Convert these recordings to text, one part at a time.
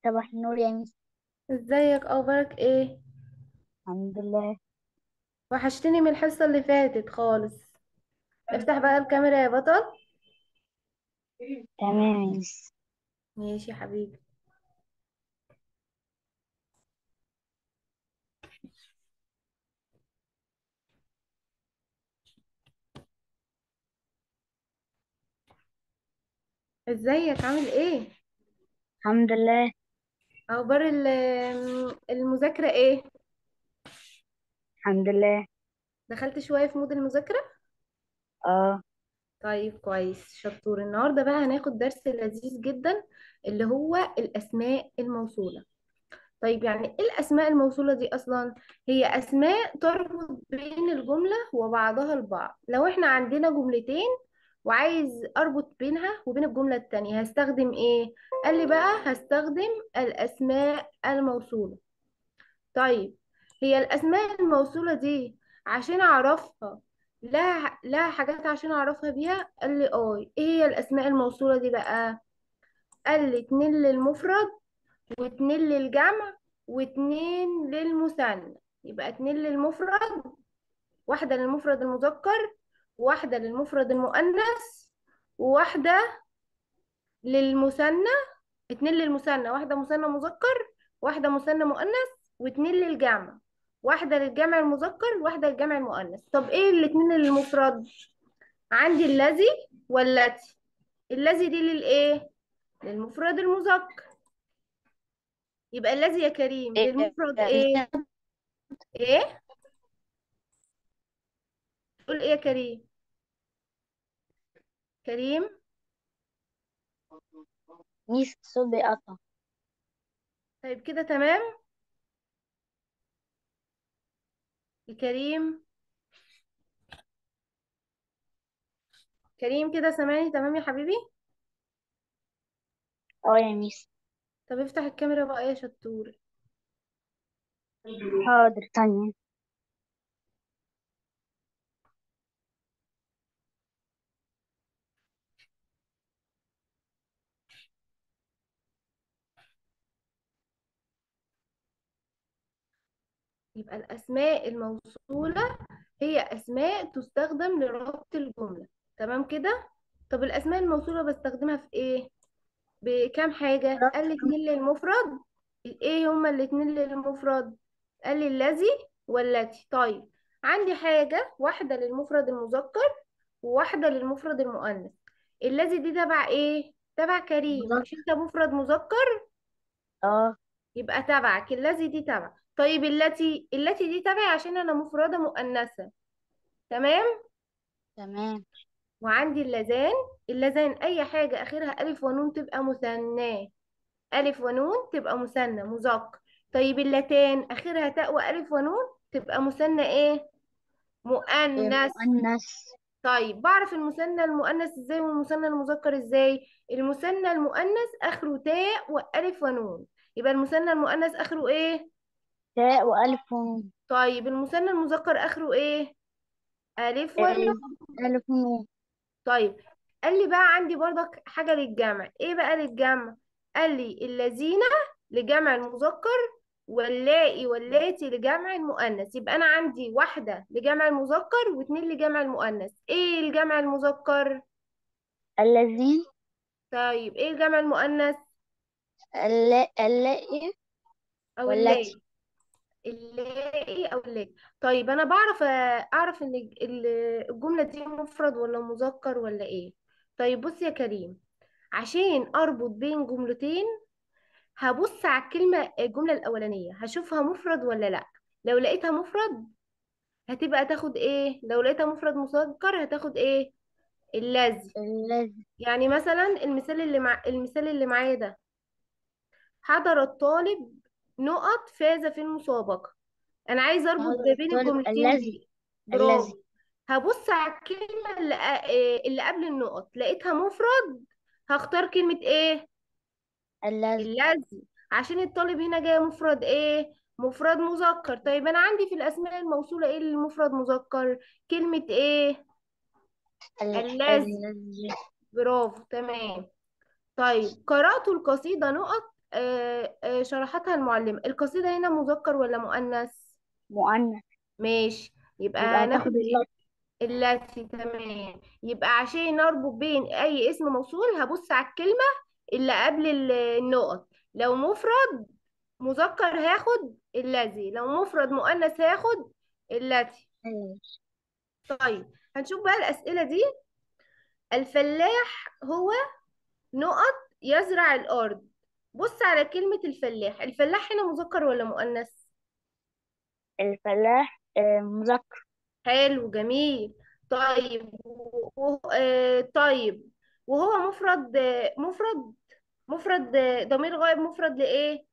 صباح النور يا ميس ازيك اخبارك ايه الحمد لله وحشتني من الحصة اللي فاتت خالص افتح بقى الكاميرا يا بطل تمام يا ميس ماشي يا حبيبي ازيك عامل ايه الحمد لله اخبار ال- المذاكرة ايه الحمد لله دخلت شوية في مود المذاكرة اه طيب كويس شطور النهاردة بقى هناخد درس لذيذ جدا اللي هو الاسماء الموصولة طيب يعني ايه الاسماء الموصولة دي اصلا هي اسماء تربط بين الجملة وبعضها البعض لو احنا عندنا جملتين وعايز اربط بينها وبين الجملة التانية هستخدم ايه قال لي بقى هستخدم الاسماء الموصولة طيب هي الاسماء الموصولة دي عشان اعرفها لا لا حاجات عشان اعرفها بيها قال لي اه ايه هي الاسماء الموصولة دي بقى قال لي اتنين للمفرد واتنين للجمع واتنين للمثنى يبقى اتنين للمفرد واحدة للمفرد المذكر واحدة للمفرد المؤنث وواحدة للمثنى اتنين للمثنى واحدة مثنى مذكر واحدة مثنى مؤنث واتنين للجمع واحدة للجمع المذكر واحدة للجمع المؤنث طب ايه الاتنين للمفرد عندي الذي والتي الذي دي للايه للمفرد المذكر يبقى الذي يا كريم إيه للمفرد يا ميس ايه ايه تقول ايه يا كريم كريم ميس الصوت بيقطع طيب كده تمام يا كريم كريم كده سامعني تمام يا حبيبي اه يا ميس طب افتح الكاميرا بقى يا شطور حاضر ثانية يبقى الأسماء الموصولة هي أسماء تستخدم لربط الجملة تمام كده طب الأسماء الموصولة بستخدمها في إيه بكام حاجة قال لي اتنين للمفرد إيه هما الاتنين للمفرد قال لي الذي والتي طيب عندي حاجة واحدة للمفرد المذكر وواحدة للمفرد المؤنث الذي دي تبع إيه تبع كريم مذكر مش أنت مفرد مذكر اه يبقى تبعك الذي دي تبع طيب التي التي دي تبعي عشان انا مفردة مؤنثة تمام تمام وعندي اللذان اللذان اي حاجة اخرها الف ونون تبقى مثناه الف ونون تبقى مثنى مذكر طيب اللتان اخرها تاء والف ونون تبقى مثنى ايه إيه مؤنث مؤنث طيب بعرف المثنى المؤنث ازاي والمثنى المذكر ازاي المثنى المؤنث اخره تاء والف ونون يبقى المثنى المؤنث اخره ايه تاء وألف ونون طيب المثنى المذكر اخره ايه الف إيه ونون ألف ونون طيب قال لي بقى عندي برضك حاجه للجمع ايه بقى للجمع قال لي الذين لجمع المذكر واللائي واللاتي لجمع المؤنث يبقى انا عندي واحده لجمع المذكر واتنين لجمع المؤنث ايه الجمع المذكر الذين طيب ايه الجمع المؤنث اللا- اللائي او والتي اللائي اللائي او اللاتي طيب انا بعرف اعرف ان ال- الجمله دي مفرد ولا مذكر ولا ايه طيب بص يا كريم عشان اربط بين جملتين هبص على الكلمة الجملة الأولانية هشوفها مفرد ولا لأ لو لقيتها مفرد هتبقى تاخد ايه لو لقيتها مفرد مذكر هتاخد ايه الذي الذي يعني مثلا المثال اللي مع المثال اللي معايا ده حضر الطالب نقط فاز في المسابقة انا عايزه اربط هذا ما بين الطالب الجملتين الذي دي الذي برافو هبص على الكلمة اللي, آه، اللي قبل النقط لقيتها مفرد هختار كلمة ايه الذي الذي عشان الطالب هنا جاي مفرد ايه مفرد مذكر طيب انا عندي في الاسماء الموصولة ايه المفرد مذكر كلمة ايه ال- الذي الذي برافو تمام طيب قرأت القصيدة نقط آه آه شرحتها المعلمة القصيدة هنا مذكر ولا مؤنث مؤنث ماشي يبقى يبقى هناخد هتاخد ايه اللفظ التي تمام يبقى عشان نربط بين اي اسم موصول هبص على الكلمة اللي قبل ال- النقط لو مفرد مذكر هاخد الذي لو مفرد مؤنث هاخد التي ماشي. طيب هنشوف بقى الأسئلة دي الفلاح هو نقط يزرع الأرض بص على كلمة الفلاح الفلاح هنا مذكر ولا مؤنث الفلاح آه، مذكر حلو جميل طيب و... آه طيب وهو مفرد آه، مفرد مفرد آه، ضمير غائب مفرد لإيه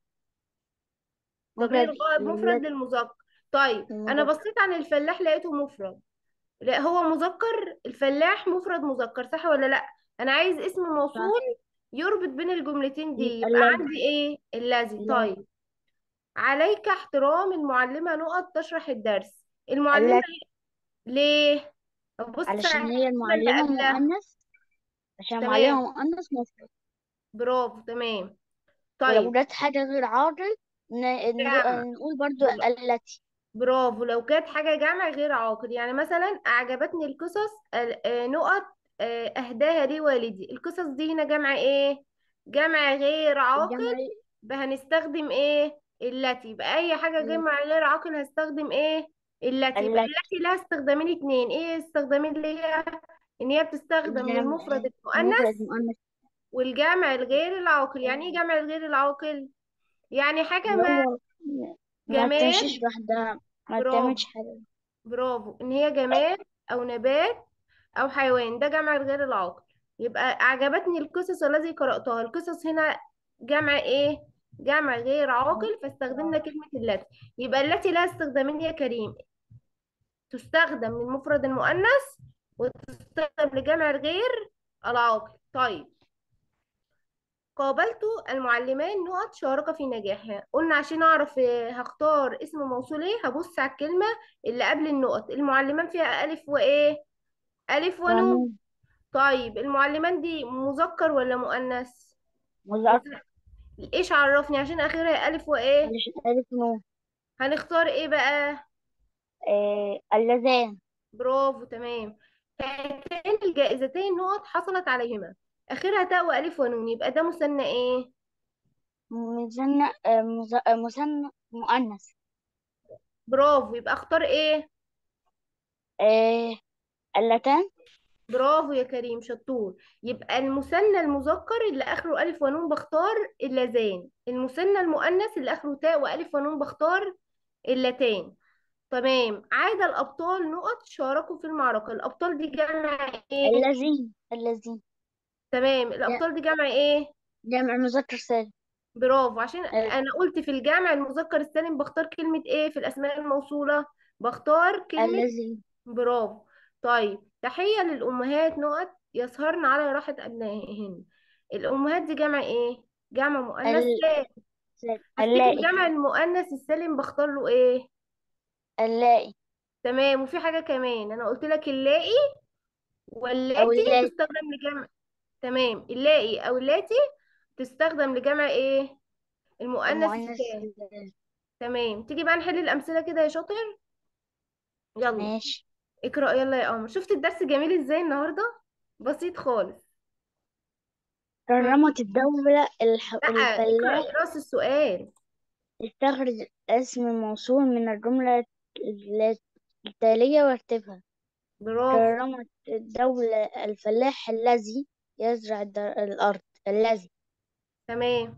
ضمير مفرد غائب مفرد لل- للمذكر طيب أنا المذكر بصيت عن الفلاح لقيته مفرد لا هو مذكر الفلاح مفرد مذكر صح ولا لا انا عايز اسم صح موصول يربط بين الجملتين دي يبقى الذي عندي ايه الذي الذي طيب عليك احترام المعلمة نقط تشرح الدرس المعلمة التي ليه بص علشان على هي الكلمة اللي المعلمة قبلها مؤنث عشان تمام معلمة مؤنث مفرد برافو تمام ولو طيب جت حاجة غير عاقل ن- نرو- جمع نقول برضو بر- التي برافو لو كانت حاجة جمع غير عاقل يعني مثلا أعجبتني القصص ال- آه، نقط آه، أهداها لي والدي القصص دي هنا جمع إيه جمع غير عاقل الجمع يبقى هنستخدم إيه التي يبقى أي حاجة التي جمع غير عاقل هستخدم إيه التي يبقى التي التي لها استخدامين اتنين إيه استخدامين ليها إن هي بتستخدم الجمع للمفرد المفرد المؤنث مؤنث والجمع الغير العاقل يعني إيه جمع الغير العاقل يعني حاجة اللي ما هو ما جماد بتمشيش لوحدها ما برافو بتعملش حاجة برافو ان هي جماد او نبات او حيوان ده جمع الغير العاقل يبقى اعجبتني القصص الذي قرأتها القصص هنا جمع ايه جمع غير عاقل فاستخدمنا كلمة التي يبقى التي لها استخدامين يا كريم تستخدم للمفرد المؤنث وتستخدم لجمع الغير العاقل طيب قابلت المعلمان نقط شارك في نجاحها قلنا عشان اعرف آه، هختار اسم موصول ايه هبص على الكلمة اللي قبل النقط المعلمان فيها ألف وإيه ألف ونون ونون طيب المعلمان دي مذكر ولا مؤنث مذكر مذ- ايش عرفني عشان اخرها ألف وإيه علشان ألف نون هنختار ايه بقى آه اللذان برافو تمام هاتان الجائزتين نقط حصلت عليهما اخرها تاء وألف ونون يبقى ده مثنى ايه مثنى آه مز- آه، مثنى مؤنث برافو يبقى اختار ايه آه اللتان برافو يا كريم شطور يبقى المثنى المذكر اللي اخره الف ونون بختار اللذان المثنى المؤنث اللي اخره تاء والف ونون بختار اللتان تمام عاد الابطال نقط شاركوا في المعركه الابطال دي جمع ايه الذين الذين تمام ج- الابطال دي جمع ايه جمع مذكر سالم برافو عشان آه انا قلت في الجمع المذكر السالم بختار كلمه ايه في الاسماء الموصوله بختار كلمه الذين برافو طيب تحية للأمهات نقط يسهرن على راحة أبنائهن الأمهات دي جمع إيه؟ جمع مؤنث ال- سالم سالم. هفتكر اللائي جمع المؤنث السالم بختار له إيه؟ اللائي تمام وفي حاجة كمان أنا قلت لك اللائي أو واللاتي اللاتي تستخدم لجمع تمام اللائي أو اللاتي تستخدم لجمع إيه؟ المؤنث المؤنث السالم تمام تيجي بقى نحل الأمثلة كده يا شاطر يلا ماشي اقرأ يلا يا قمر شفت الدرس جميل إزاي النهاردة؟ بسيط خالص مم. كرمت الدولة الح... لا اقرأ الفلاح راس السؤال استخرج اسم موصول من الجملة التالية واكتبها برافو كرمت الدولة الفلاح الذي يزرع الد- الأرض الذي تمام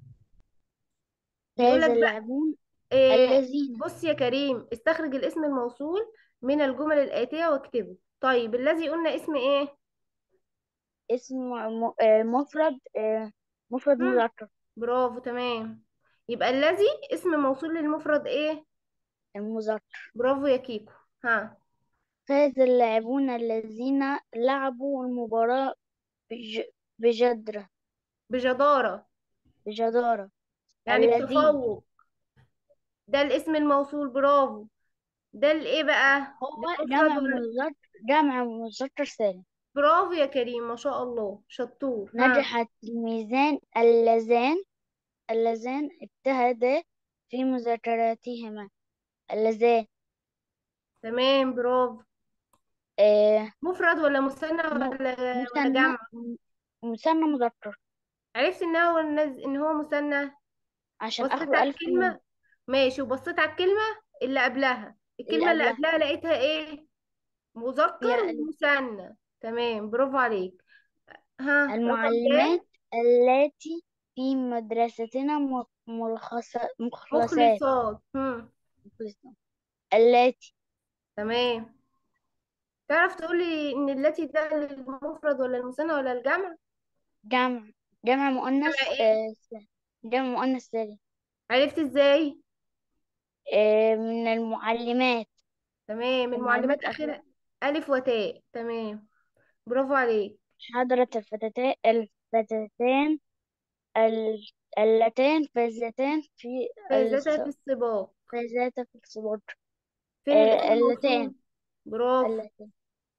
فاز بيقولك بقى اللاعبون إيه الذين بص يا كريم استخرج الاسم الموصول من الجمل الآتية واكتبه طيب الذي قلنا اسم ايه اسم م... آه، مفرد آه، مفرد مم. مذكر برافو تمام يبقى الذي اسم موصول للمفرد ايه المذكر برافو يا كيكو ها فاز اللاعبون الذين لعبوا المباراة بج... بجدرة بجدارة بجدارة يعني الذين بتفوق ده الاسم الموصول برافو ده الايه بقى هو للمفرد جمع ولا مذكر جمع مذكر سالم برافو يا كريم ما شاء الله شطور ها نجح التلميذان اللذان اللذان اجتهدا في مذاكرتهما اللذان تمام برافو آه مفرد ولا مثنى م- ولا ولا مثنى جمع مثنى مذكر عرفت ان هو ان هو مثنى عشان بصيت آخره على ألف ونون الكلمة ماشي وبصيت على الكلمة اللي قبلها اللي الكلمة اللي قبلها قبلها لقيتها ايه مذكر فيها ألف ومثنى تمام برافو عليك ها رقم كام المعلمات التي في مدرستنا م- ملخص- مخلصات مخلصات هم. التي تمام تعرف تقولي ان التي ده للمفرد ولا المثنى ولا الجمع جمع جمع مؤنث جمع ايه آه س- جمع مؤنث سالم عرفت ازاي آه من المعلمات تمام المعلمات المعلمات أخيرا اخرها الف وتاء تمام برافو عليك حضرت الفتاتان الفتاتان ال- اللتان فازتان في فازتا الص- في السباق فازتا في الصبر فين الاسم آه الموصول اللتان برافو اللتان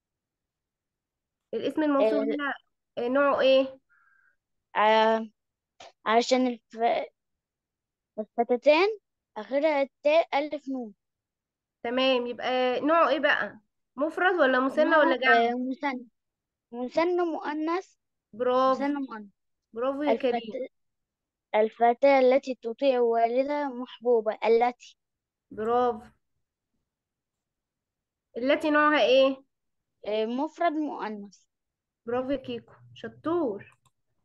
الاسم الموصول آه هنا آه، نوعه ايه آه علشان الف... الفتاتان آخرها التاء ألف نون تمام يبقى نوعه ايه بقى مفرد ولا مثنى نوع ولا جمع آه مثنى مثنى مؤنث برافو مثنى مؤنث برافو يا الفت... كريم الفتاة التي تطيع والدها محبوبة التي برافو التي نوعها ايه آه مفرد مؤنث برافو يا كيكو شطور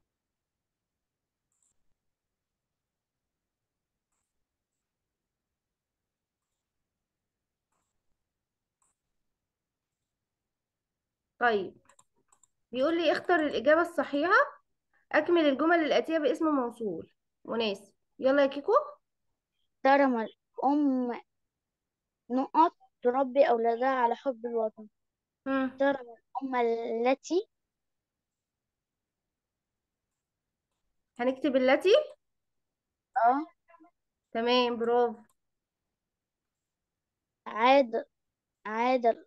طيب بيقول لي اختر الإجابة الصحيحة أكمل الجمل الآتية باسم موصول مناسب يلا يا كيكو ترمى الأم نقط تربي أولادها على حب الوطن مم. ترمى الأم التي هنكتب التي اه تمام برافو عاد عاد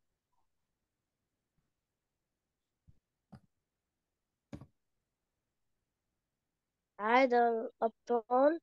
عاد الأبطال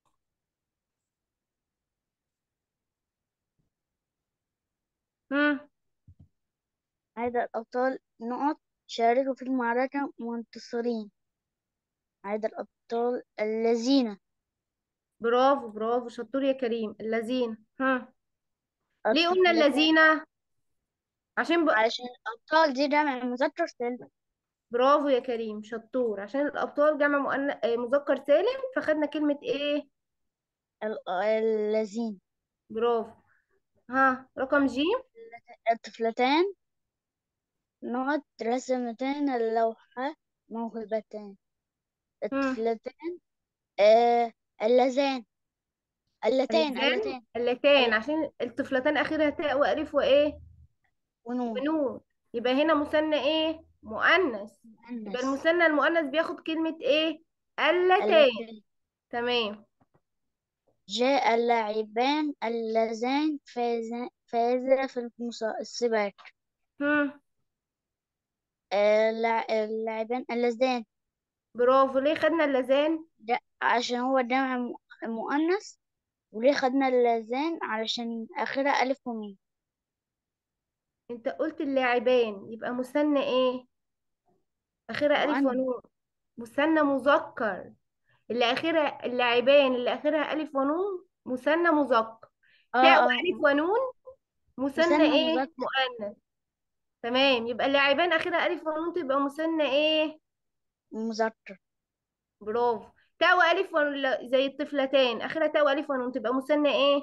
مم. عاد الأبطال نقط شاركوا في المعركة منتصرين عاد الأبطال الذين برافو برافو شطور يا كريم الذين ها ليه قلنا الطفلتان الذين عشان ب... علشان الأبطال دي جمع مذكر سالم برافو يا كريم شطور عشان الأبطال جمع مؤن... آه، مذكر سالم فخدنا كلمة ايه ال- الذين برافو ها رقم جي الطفلتان نقط رسمتان اللوحة موهبتان مم. الطفلتان آه اللذان اللتان اللذان اللتان اللتان اللتان عشان الطفلتان اخرها تاء والف وايه ونون ونون يبقى هنا مثنى ايه مؤنث يبقى مؤنث المثنى المؤنث بياخد كلمة ايه اللتان اللتان تمام جاء اللاعبان اللذان فاز فاز في المسا- السباق هم. آه، اللاع- اللاعبان اللذان برافو ليه خدنا اللذان ده عشان هو جمع م- مؤنث وليه خدنا اللذان علشان آخرها ألف وميم انت قلت اللاعبان يبقى مثنى ايه اخرها الف مؤنث ونون مثنى مذكر اللي اخرها اللاعبان اللي اخرها الف ونون مثنى مذكر اه تاء اه والف ونون مثنى مثنى ايه مذكر مؤنث تمام يبقى اللاعبان اخرها الف ونون تبقى مثنى ايه مذكر برافو تاء والف ونون زي الطفلتان اخرها تاء والف ونون تبقى مثنى ايه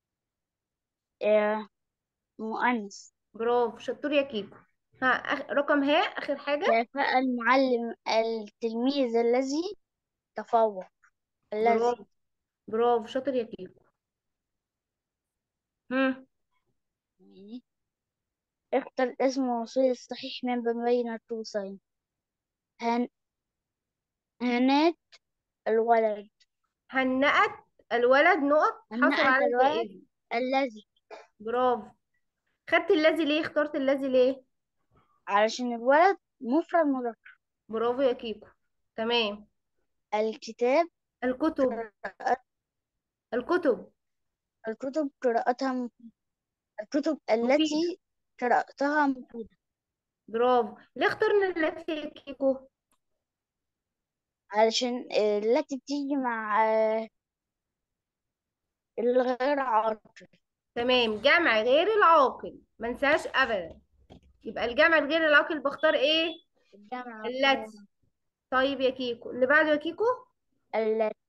آه، مؤنث برافو شطور يا كيكو ها أخ... رقم ها اخر حاجة كفاءة المعلم التلميذ الذي تفوق الذي برافو برافو شاطر يا كيكو هم يعني اختر اسم موصول الصحيح من بين القوسين هن... هنات الولد هنأت الولد نقط حصل هنأت على الولد جائزة الذي برافو خدت الذي ليه اخترت الذي ليه علشان الولد مفرد مذكر برافو يا كيكو تمام الكتاب الكتب قراءة الكتب الكتب قراءتها م- الكتب مفيدة التي قرأتها مفيدة برافو ليه اخترنا التي يا كيكو علشان آه، التي بتيجي مع آه، الغير عاطل تمام جمع غير العاقل ما انساش ابدا يبقى الجمع الغير العاقل بختار ايه الجامعة التي طيب يا كيكو اللي بعده يا كيكو التي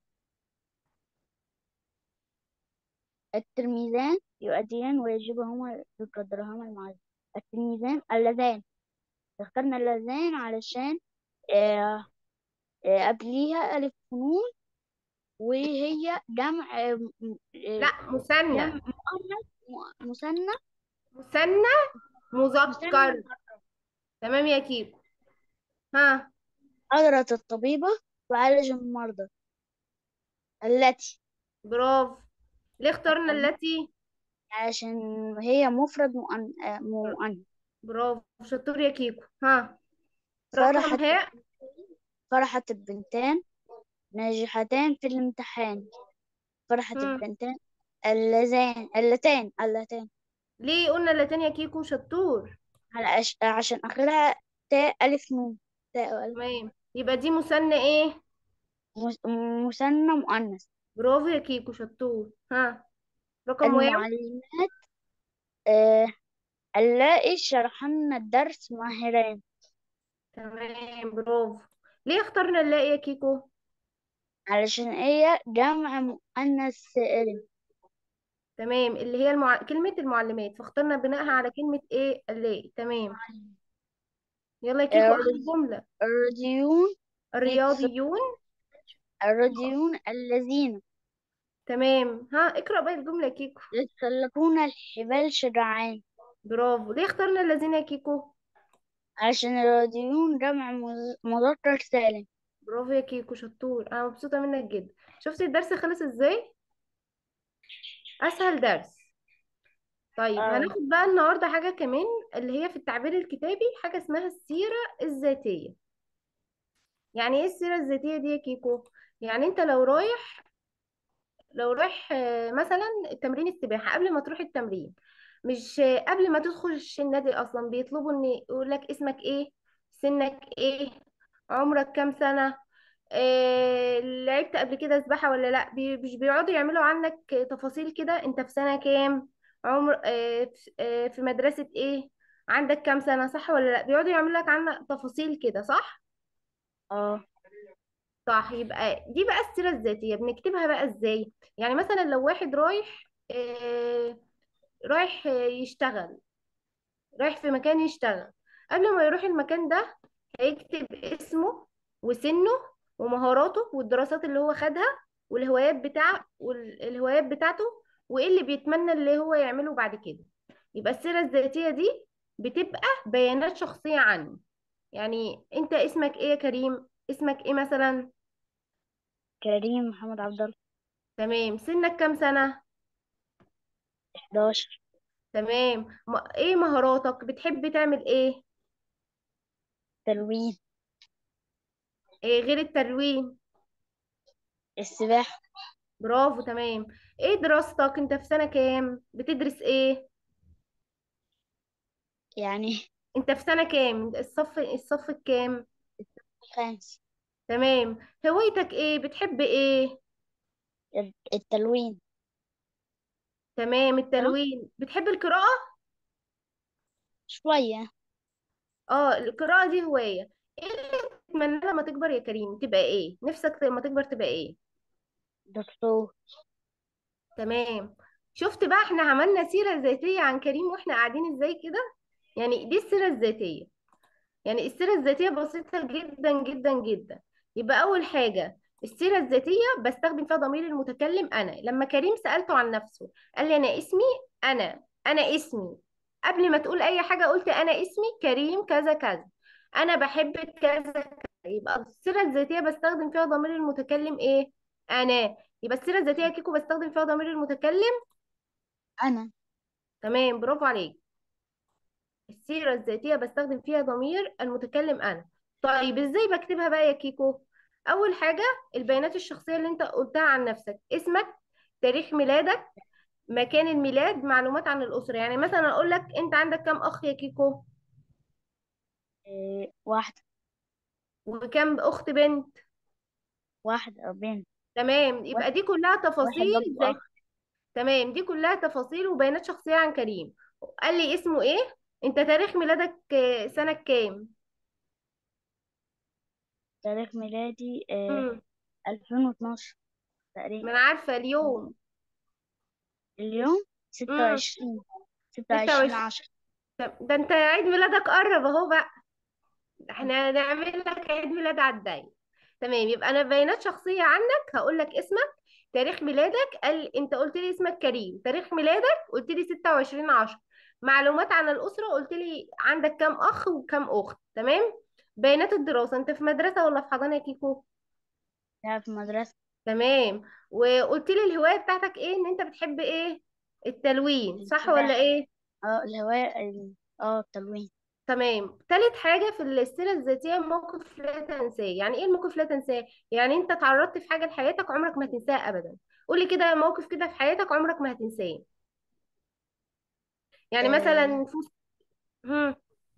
التلميذان يؤديان ويجبهما بقدرهما المعلم التلميذان اللذان اخترنا اللذان علشان آه، آه، قبليها ألف ونون وهي جمع آه، م- آه، لا مثنى جمع مؤنث م- مثنى مثنى مثنى مذكر تمام يا كيكو ها حضرت الطبيبة تعالج المرضى التي برافو ليه اخترنا التي عشان هي مفرد مؤن- آه، مؤنث برافو شطور يا كيكو ها رقم فرحت هاء فرحت البنتان ناجحتان في الامتحان فرحت هم. البنتان اللذان اللتان اللتان ليه قلنا اللتين يا كيكو شطور على أش... عشان آخرها تاء ألف نون تاء ألف تمام يبقى دي مثنى ايه مس- مثنى مؤنث برافو يا كيكو شطور ها رقم واو المعلمات آه... اللائي شرحن الدرس ماهرين تمام برافو ليه اخترنا نلاقي يا كيكو علشان هي جمع مؤنث سالم تمام اللي هي المع... كلمة المعلمات فاخترنا بناءها على كلمة ايه نلاقي تمام يلا يا كيكو آه، اخر جملة الراديون الرياضيون الراديون الذين تمام ها اقرأ بقى الجملة يا كيكو يتسلقون الحبال شجعان برافو ليه اخترنا الذين يا كيكو علشان الراديون جمع مذ- مذكر سالم برافو يا كيكو شطور انا مبسوطة منك جدا شفتي الدرس خلص ازاي اسهل درس طيب آه. هناخد بقى النهارده حاجة كمان اللي هي في التعبير الكتابي حاجة اسمها السيرة الذاتية يعني ايه السيرة الذاتية دي يا كيكو يعني انت لو رايح لو رايح آه، مثلا تمرين السباحة قبل ما تروح التمرين مش آه، قبل ما تخش النادي اصلا بيطلبوا ان يقول لك اسمك ايه سنك ايه عمرك كام سنة آه، لعبت قبل كده سباحة ولا لا بي- مش بيقعدوا يعملوا عنك تفاصيل كده انت في سنة كام عمر آه، في آه، في مدرسة ايه عندك كام سنة صح ولا لا بيقعدوا يعملوا لك عنك تفاصيل كده صح اه صح يبقى دي بقى السيرة الذاتية بنكتبها بقى ازاي يعني مثلا لو واحد رايح آه، رايح آه، يشتغل رايح في مكان يشتغل قبل ما يروح المكان ده هيكتب اسمه وسنه ومهاراته والدراسات اللي هو خدها والهوايات بتاع والهوايات بتاعته وايه اللي بيتمنى اللي هو يعمله بعد كده يبقى السيرة الذاتية دي بتبقى بيانات شخصية عنه يعني انت اسمك ايه يا كريم اسمك ايه مثلا كريم محمد عبد الله تمام سنك كام سنة 11 تمام م- ايه مهاراتك بتحب تعمل ايه تلوين ايه غير التلوين السباحة برافو تمام ايه دراستك انت في سنة كام بتدرس ايه يعني انت في سنة كام الصف الصف الكام خامس تمام هوايتك ايه بتحب ايه التلوين تمام اه التلوين بتحب القراءة شوية اه القراءة دي هواية ايه اللي تتمنى لما تكبر يا كريم تبقى ايه نفسك لما تكبر تبقى ايه دكتور تمام شفت بقى احنا عملنا سيرة ذاتية عن كريم واحنا قاعدين ازاي كده يعني دي السيرة الذاتية يعني السيرة الذاتية بسيطة جدا جدا جدا يبقى أول حاجة السيرة الذاتية بستخدم فيها ضمير المتكلم أنا لما كريم سألته عن نفسه قال لي أنا اسمي أنا أنا اسمي قبل ما تقول أي حاجة قلت أنا اسمي كريم كذا كذا أنا بحب كذا كذا يبقى السيرة الذاتية بستخدم فيها ضمير المتكلم إيه أنا يبقى السيرة الذاتية يا كيكو بستخدم فيها ضمير المتكلم أنا تمام برافو عليك السيرة الذاتية بستخدم فيها ضمير المتكلم أنا طيب إزاي بكتبها بقى يا كيكو اول حاجه البيانات الشخصيه اللي انت قلتها عن نفسك اسمك تاريخ ميلادك مكان الميلاد معلومات عن الاسره يعني مثلا اقول لك انت عندك كام اخ يا كيكو إيه واحدة وكام اخت بنت واحدة أو بنت تمام يبقى واحد دي كلها واحد تفاصيل برضه زي أخ تمام دي كلها تفاصيل وبيانات شخصيه عن كريم قال لي اسمه ايه انت تاريخ ميلادك آه، سنه كام تاريخ ميلادي إيه امم ألفين واتناشر ما تقريبا انا عارفه اليوم اليوم ستة امم وعشرين ستة وعشرين 26 عشرة طب ده انت عيد ميلادك قرب اهو بقى ده احنا هنعمل لك عيد ميلاد على الدايم تمام يبقى انا بيانات شخصيه عنك هقول لك اسمك تاريخ ميلادك قال انت قلت لي اسمك كريم تاريخ ميلادك قلت لي 26 10 معلومات عن الاسره قلت لي عندك كام اخ وكام اخت تمام بيانات الدراسه انت في مدرسه ولا في حضانه يا كيكو لا في مدرسة تمام وقلت لي الهوايه بتاعتك ايه ان انت بتحب ايه التلوين صح ولا السباحة ايه اه الهواية ال- اه التلوين تمام تالت حاجة في السيرة الذاتية موقف لا تنساه يعني ايه الموقف لا تنساه يعني انت تعرضت في حاجة لحياتك عمرك ما هتنساها ابدا قولي كده موقف كده في حياتك عمرك ما هتنساه يعني آه مثلا فوز هم.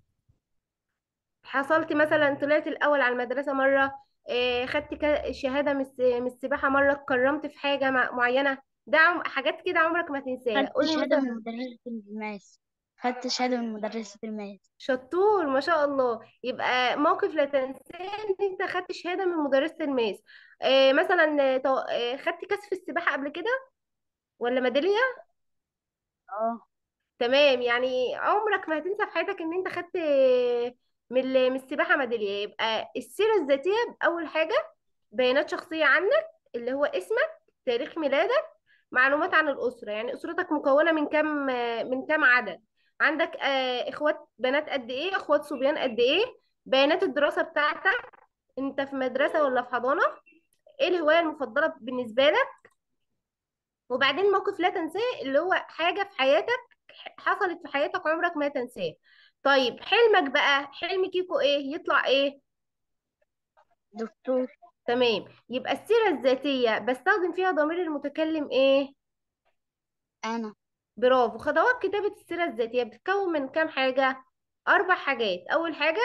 حصلت مثلا طلعت الاول على المدرسة مرة اه خدت كا- شهادة من الس- من السباحة مرة اتكرمت في حاجة مع- معينة ده عم- حاجات كده عمرك ما هتنساها خدت قولي شهادة مثلا من مدرسة الماس خدت شهادة من مدرسة الماس شطور ما شاء الله يبقى موقف لا تنساه ان انت خدت شهاده من مدرسه الماس آه مثلا آه، تو- آه، خدت كاس في السباحه قبل كده ولا ميداليه اه تمام يعني عمرك ما هتنسى في حياتك ان انت خدت آه، من ال- من السباحه ميداليه يبقى السيره الذاتيه اول حاجه بيانات شخصيه عنك اللي هو اسمك تاريخ ميلادك معلومات عن الاسره يعني اسرتك مكونه من كام آه، من كام عدد عندك آه، اخوات بنات قد ايه اخوات صبيان قد ايه بيانات الدراسه بتاعتك انت في مدرسة ولا في حضانة ايه الهواية المفضلة بالنسبة لك وبعدين موقف لا تنساه اللي هو حاجة في حياتك حصلت في حياتك عمرك ما تنساه طيب حلمك بقى حلم كيكو ايه يطلع ايه دكتور تمام يبقى السيرة الذاتية بستخدم فيها ضمير المتكلم ايه أنا برافو خطوات كتابة السيرة الذاتية بتتكون من كام حاجة اربع حاجات اول حاجة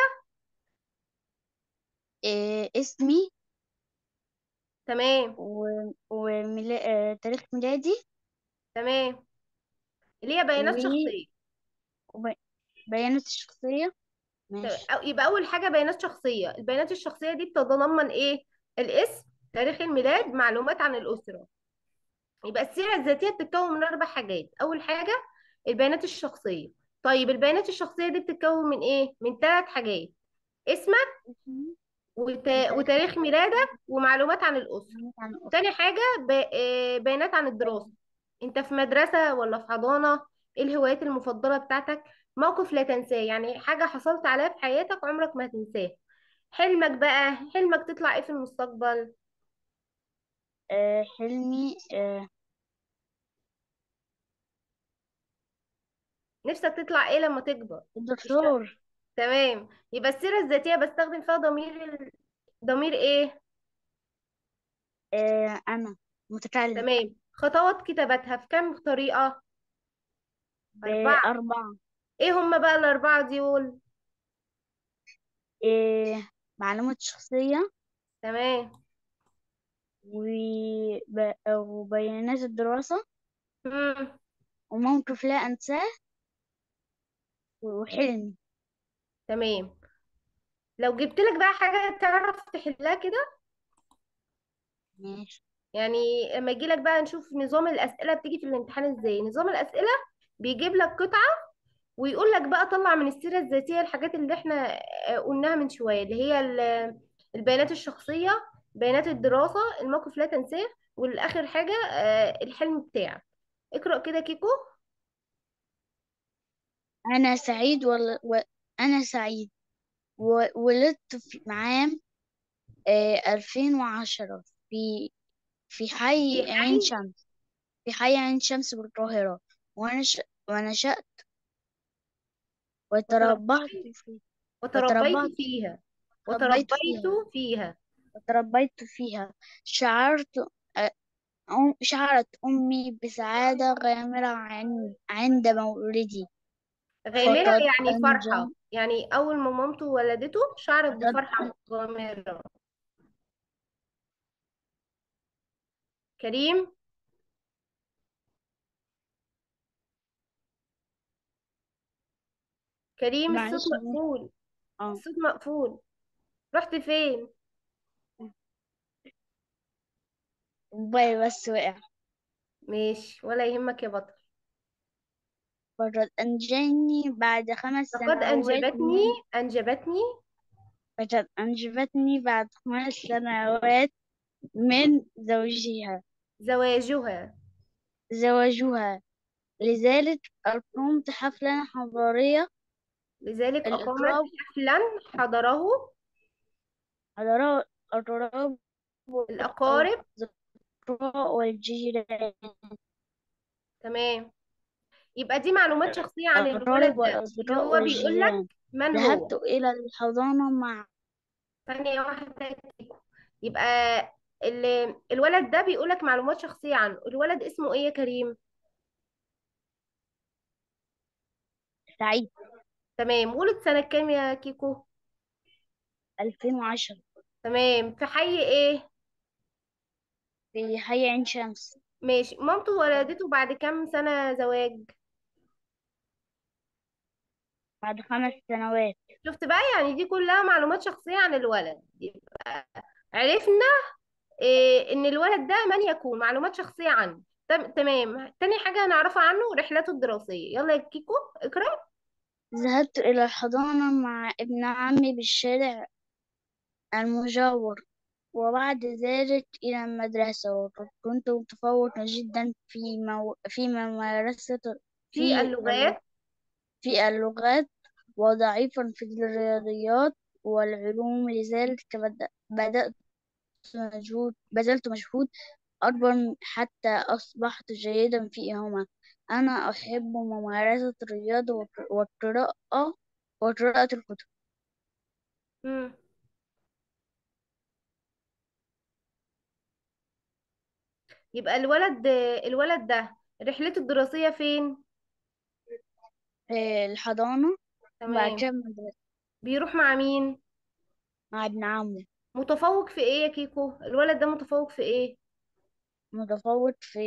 آه اسمي تمام و... وميلا... آه تاريخ ميلادي تمام اللي هي بيانات شخصية وبيانات الشخصية تمام. ماشي أو- يبقى اول حاجه بيانات شخصيه البيانات الشخصيه دي بتتضمن ايه الاسم تاريخ الميلاد معلومات عن الاسره يبقى السيره الذاتيه بتتكون من اربع حاجات اول حاجه البيانات الشخصيه طيب البيانات الشخصيه دي بتتكون من ايه من ثلاث حاجات اسمك اسمي وت... وتاريخ وتاريخ ميلادك ومعلومات عن الاسره معلومات عن الأسرة تاني حاجه ب... آه، بيانات عن الدراسه انت في مدرسه ولا في حضانه ايه الهوايات المفضله بتاعتك موقف لا تنساه يعني حاجه حصلت عليها في حياتك عمرك ما هتنساه حلمك بقى حلمك تطلع ايه في المستقبل آه حلمي آه نفسك تطلع ايه لما تكبر تشتغل الدكتور تمام يبقى السيرة الذاتية بستخدم فيها ضمير ال... ضمير ايه آه أنا متكلم تمام خطوات كتابتها في كام طريقة أربعة بأربعة ايه هما بقى الأربعة دول آه معلومات شخصية تمام وب... وبيانات الدراسة مم. وموقف لا أنساه وحلمي تمام لو جبت لك بقى حاجة تعرف تحلها كده ماشي يعني لما يجي لك بقى نشوف نظام الأسئلة بتيجي في الامتحان ازاي نظام الأسئلة بيجيب لك قطعة ويقول لك بقى طلع من السيرة الذاتية الحاجات اللي احنا آه، قلناها من شوية اللي هي ال- البيانات الشخصية بيانات الدراسة الموقف لا تنساه والآخر حاجة آه، الحلم بتاعك اقرأ كده كيكو أنا سعيد ولا و... أنا سعيد وولدت في عام آه ألفين وعشرة في في في حي عين حي شمس في حي عين شمس بالقاهرة ونش... ونشأت وتربعت وتربيت في وتربيت وتربعت فيها تربيت وتربيت فيها فيها وتربيت فيها شعرت أم شعرت أمي بسعادة غامرة عن- عند مولدي غامرة فقد يعني فرحة أنجب يعني أول ما مامته ولدته شعرت فقد بفرحة غامرة كريم كريم الصوت معلش مقفول اه الصوت مقفول رحت فين موبايلي بس وقع ماشي ولا يهمك يا بطل فقد أنجبني بعد خمس لقد سنوات أنجبتني من أنجبتني فقد أنجبتني بعد خمس سنوات من زوجها زواجها زواجها لذلك أقمت حفلة حضارية لذلك أقامت الإطراب حفلا حضره الأطراف الأطراف الأقارب والأصدقاء والجيران تمام يبقى دي معلومات شخصية عن الولد الأقارب ده اللي والأصدقاء هو بيقول لك والجيران من ذهبت هو إلى الحضانة مع ثانية واحدة كده. يبقى ال- الولد ده بيقول لك معلومات شخصية عنه الولد اسمه ايه يا كريم سعيد تمام ولد سنة كام يا كيكو 2010 تمام في حي ايه في حي عين شمس ماشي مامته ولدته بعد كام سنة زواج بعد خمس سنوات شفت بقى يعني دي كلها معلومات شخصية عن الولد يبقى عرفنا إيه ان الولد ده من يكون معلومات شخصية عنه تم- تمام تاني حاجة هنعرفها عنه رحلته الدراسية يلا يا كيكو اقرأ ذهبت إلى الحضانة مع ابن عمي بالشارع المجاور وبعد ذلك إلى المدرسة وقد كنت متفوقا جدا في مو... في ممارسة في في ال- اللغات في اللغات وضعيفا في الرياضيات والعلوم لذلك بد- بدأت مجهود بذلت مجهود أكبر حتى أصبحت جيدا فيهما أنا أحب ممارسة الرياضة والق- والقراءة وقراءة الكتب مم. يبقى الولد الولد ده رحلته الدراسية فين في الحضانة وبعد تمام كده المدرسة بيروح مع مين مع ابن عمي متفوق في ايه يا كيكو الولد ده متفوق في ايه متفوق في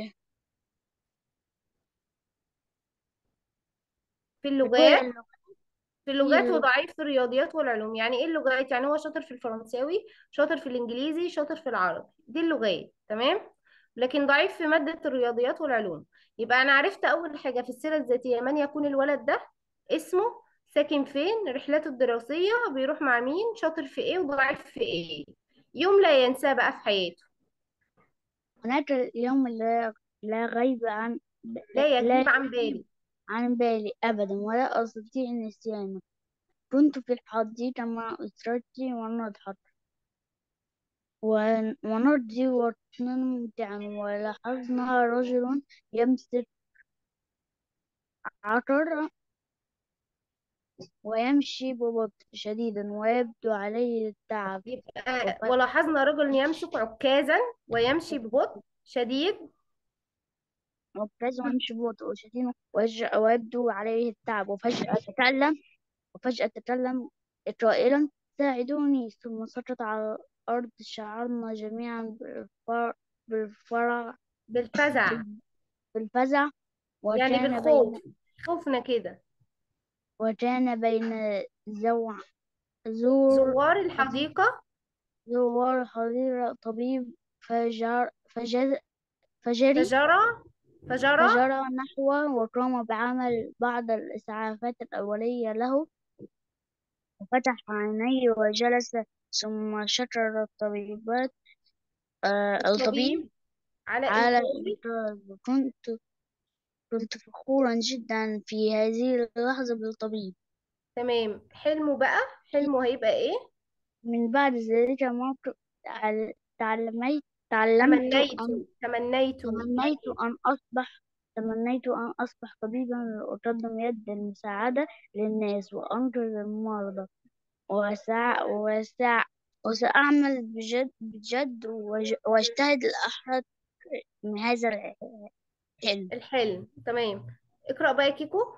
في في كل اللغات اللغات في في اللغات اللغات وضعيف في الرياضيات والعلوم يعني ايه اللغات يعني هو شاطر في الفرنساوي شاطر في الانجليزي شاطر في العربي دي اللغات تمام لكن ضعيف في مادة الرياضيات والعلوم يبقى انا عرفت اول حاجة في السيرة الذاتية من يكون الولد ده اسمه ساكن فين رحلته الدراسية بيروح مع مين شاطر في ايه وضعيف في ايه يوم لا ينساه بقى في حياته هناك اليوم لا لا غيب عن لا لا يغيب عن يغيب بالي عن بالي أبدا ولا أستطيع نسيانه كنت في الحديقة مع أسرتي ونضحك ون- ونرضي ونمتع ولاحظنا رجل يمسك عطر ويمشي ببطء شديد ويبدو عليه التعب يبقى وف- ولاحظنا رجل يمسك عكازا ويمشي ببطء شديد وابتسم ويمشي ببطء شديد ويج- ويبدو عليه التعب وفجأة تكلم وفجأة تكلم قائلا ساعدوني ثم سقط على الأرض شعرنا جميعا بالفر- بالفرح بالفزع بالفزع يعني وكان بالخوف بين خوفنا كده وكان بين زوع زور زوار الحديقة زوار حظيرة طبيب فجر فجر فجري فجرى فجرى فجرى نحوه وقام بعمل بعض الإسعافات الأولية له وفتح عينيه وجلس ثم شكر الطبيبات آه الطبيب الطبيب على على إنقاذه الإنقاذ كنت كنت فخورا جدا في هذه اللحظة بالطبيب تمام حلمه بقى حلمه هيبقى إيه من بعد ذلك الموقف تعل- تعلميت تعلمت تمنيت أن تمنيت تمنيت أن أصبح تمنيت أن أصبح طبيبا لأقدم يد المساعدة للناس وأنقذ المرضى وسع وسع وسأعمل بجد بجد وج- وأجتهد لأحرق من هذا الحلم الحلم تمام اقرأ بقى يا كيكو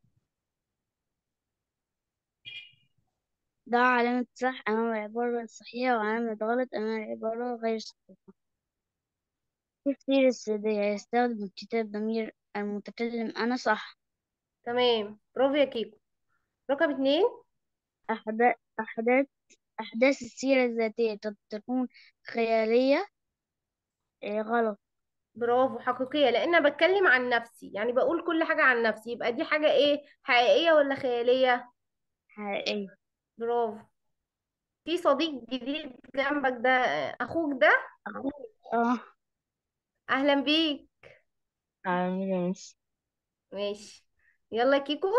ضع علامة صح أمام العبارة الصحيحة وعلامة غلط أمام العبارة غير الصحيحة تفسير السرية يستخدم الكتاب ضمير المتكلم أنا صح تمام برافو يا كيكو رقم اتنين أحداث أحداث أحداث السيرة الذاتية قد تكون خيالية إيه، غلط برافو حقيقية لأن أنا بتكلم عن نفسي يعني بقول كل حاجة عن نفسي يبقى دي حاجة إيه حقيقية ولا خيالية حقيقية برافو في صديق جديد جنبك ده أخوك ده اه أهلا بيك عامل ماشي يلا يا كيكو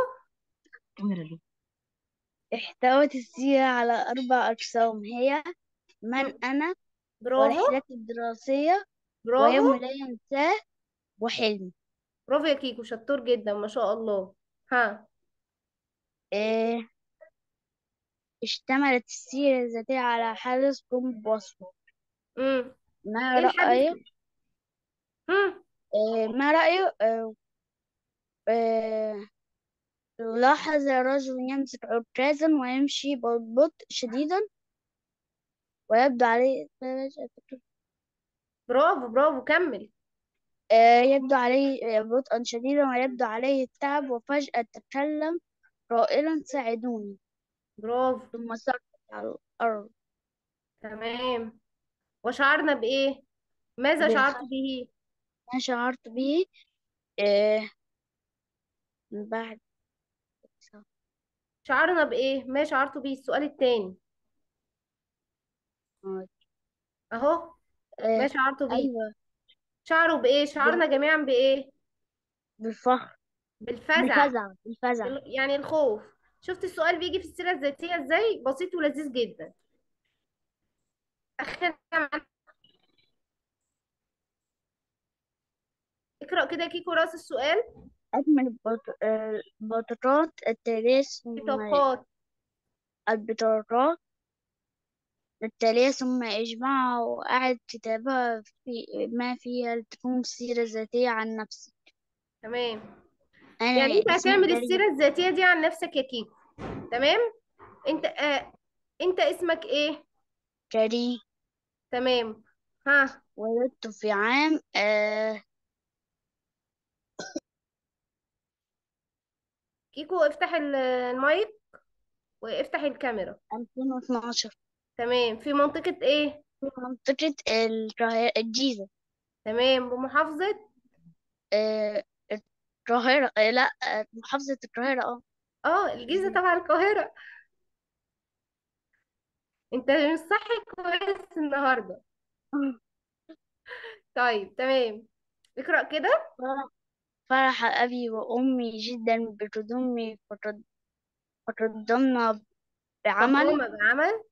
احتوت السيرة على أربع أقسام هي من مم. أنا برافو ورحلتي الدراسية برافو ويوم لا ينساه وحلم برافو يا كيكو شطور جدا ما شاء الله ها إيه اشتملت السيرة الذاتية على حدث قم بوصفه امم ما ايه الحدث رأيه امم إيه ما رأيه إيه إيه لاحظ رجل يمسك عكازا ويمشي ببطء شديدا ويبدو عليه برافو برافو كمل آه، يبدو عليه بطئا شديدا ويبدو عليه التعب وفجأة تكلم قائلا ساعدوني برافو ثم سقط على الأرض تمام وشعرنا بإيه ماذا شعرت بالخوف به ما شعرت به آه، من بعد شعرنا بإيه ما شعرت به السؤال التاني اهو ما آه، شعرت به أيوة شعروا بإيه بال- شعرنا جميعا بإيه بالفخر بالفزع بالفزع بالفزع ال- يعني الخوف شفت السؤال بيجي في السيرة الذاتية ازاي بسيط ولذيذ جدا اخر اقرأ كده يا كيكو راس السؤال أجمل البط- آه، البطاقات التالية ثم بطاقات البطاقات التالية ثم اجمعها وأعد كتابها في ما فيها لتكون السيرة الذاتية عن نفسي تمام أنا يعني انت اسمي هتعمل كريم السيرة الذاتية دي عن نفسك يا كيكو تمام انت آه انت اسمك ايه كريم تمام ها ولدت في عام آه كيكو افتح ال- المايك وافتح الكاميرا 2012 تمام في منطقة ايه في منطقة القاهرة الجيزة تمام بمحافظة آه القاهرة آه لا آه محافظة القاهرة اه اه الجيزة تبع القاهرة انت مش صحي كويس النهاردة طيب تمام اقرأ كده فرح فرح أبي وأمي جدا بقدومي فقد- فقدمنا بعمل فقوم بعمل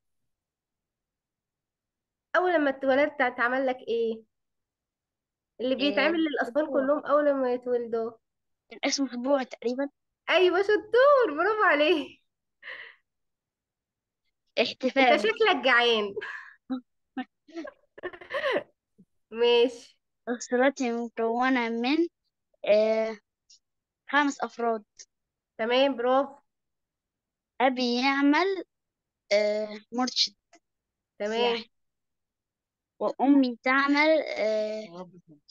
اول لما اتولدت اتعمل لك ايه اللي آه بيتعمل للاطفال أسبوع كلهم اول ما يتولدوا كان اسمه أسبوع تقريبا ايوه شطور برافو عليك انت احتفال شكلك جعان ماشي أسرتي مكونة من آه خمس أفراد تمام برافو أبي يعمل آه مرشد تمام سياحي وأمي تعمل آه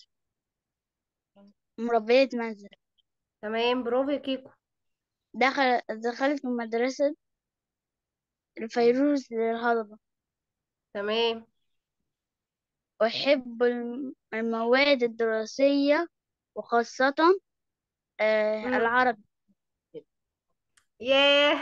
مربية منزل تمام برافو يا كيكو دخل دخلت مدرسة الفيروز للهضبة تمام أحب الم- المواد الدراسية وخاصة آه مم. العربي ياه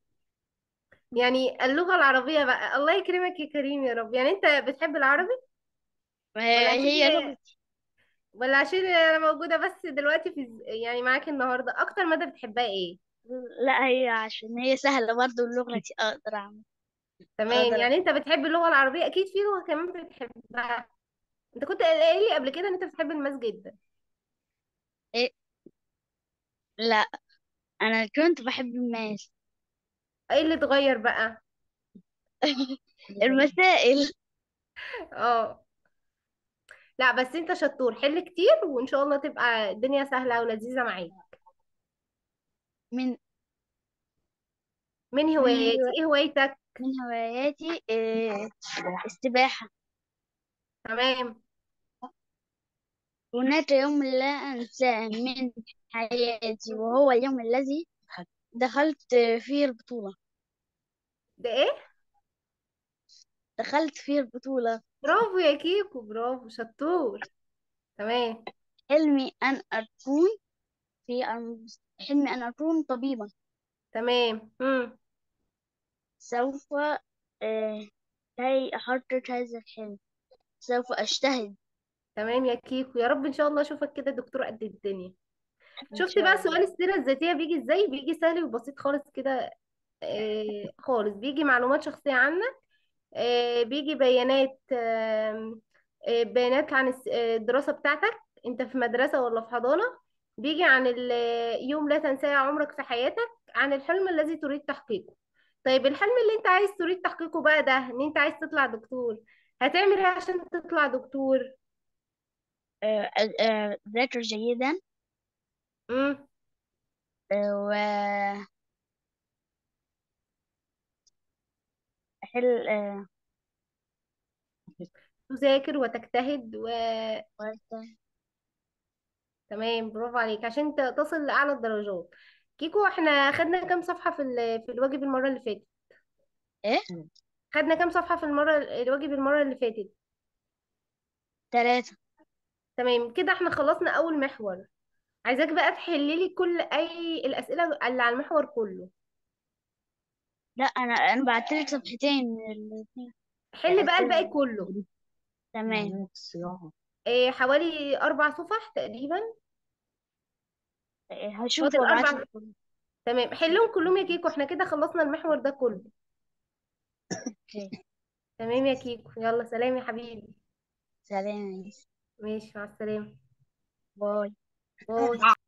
يعني اللغة العربية بقى الله يكرمك يا كريم يا رب يعني انت بتحب العربي ولا آه، عشان هي لغتي ولا عشان انا موجودة بس دلوقتي في يعني معاك النهاردة اكتر مادة بتحبها ايه لا هي عشان هي سهلة برضو لغتي أقدر أعمل تمام أقدر يعني انت بتحب اللغة العربية اكيد في لغة كمان بتحبها انت كنت قايل لي قبل كده ان انت بتحب الماس جدا إيه لا أنا كنت بحب الماس ايه اللي اتغير بقى المسائل اه لا بس انت شطور حل كتير وان شاء الله تبقى الدنيا سهلة ولذيذة معاك من من من هواياتي هوا- ايه هوايتك من هواياتي آه، السباحة تمام هناك يوم لا أنساه من حياتي وهو اليوم الذي دخلت فيه البطولة ده ايه دخلت فيه البطولة برافو يا كيكو برافو شطور تمام حلمي أن أكون في المس- حلمي أن أكون طبيبا تمام مم. سوف آه، كي أحقق هذا الحلم سوف أجتهد تمام يا كيكو يا رب ان شاء الله اشوفك كده دكتور قد الدنيا إن شفت شاء بقى الله سؤال السيرة الذاتية بيجي ازاي بيجي سهل وبسيط خالص كده آه خالص بيجي معلومات شخصية عنك آه بيجي بيانات آه آه بيانات عن الس- آه، الدراسة بتاعتك انت في مدرسة ولا في حضانة بيجي عن ال- يوم لا تنساه عمرك في حياتك عن الحلم الذي تريد تحقيقه طيب الحلم اللي انت عايز تريد تحقيقه بقى ده ان انت عايز تطلع دكتور هتعمل ايه عشان تطلع دكتور آه، آه، أذاكر جيدا امم آه، وأحل آه، تذاكر وتجتهد و وأت- تمام برافو عليك عشان ت- تصل لأعلى الدرجات كيكو احنا خدنا كام صفحة في ال- في الواجب المرة اللي فاتت إيه خدنا كام صفحة في المرة الواجب المرة اللي فاتت ثلاثة تمام كده احنا خلصنا أول محور عايزاك بقى تحلي لي كل أي الأسئلة اللي على المحور كله لا أنا أنا بعتلك صفحتين من الاثنين حل بقى الباقي الأسئلة كله تمام إيه حوالي أربع صفح تقريبا آه، هشوف فاضل أربع وأبعتلك تمام حلهم كلهم يا كيكو احنا كده خلصنا المحور ده كله أوكي. تمام يا كيكو يلا سلام يا حبيبي سلام ماشي مع السلامة باي باي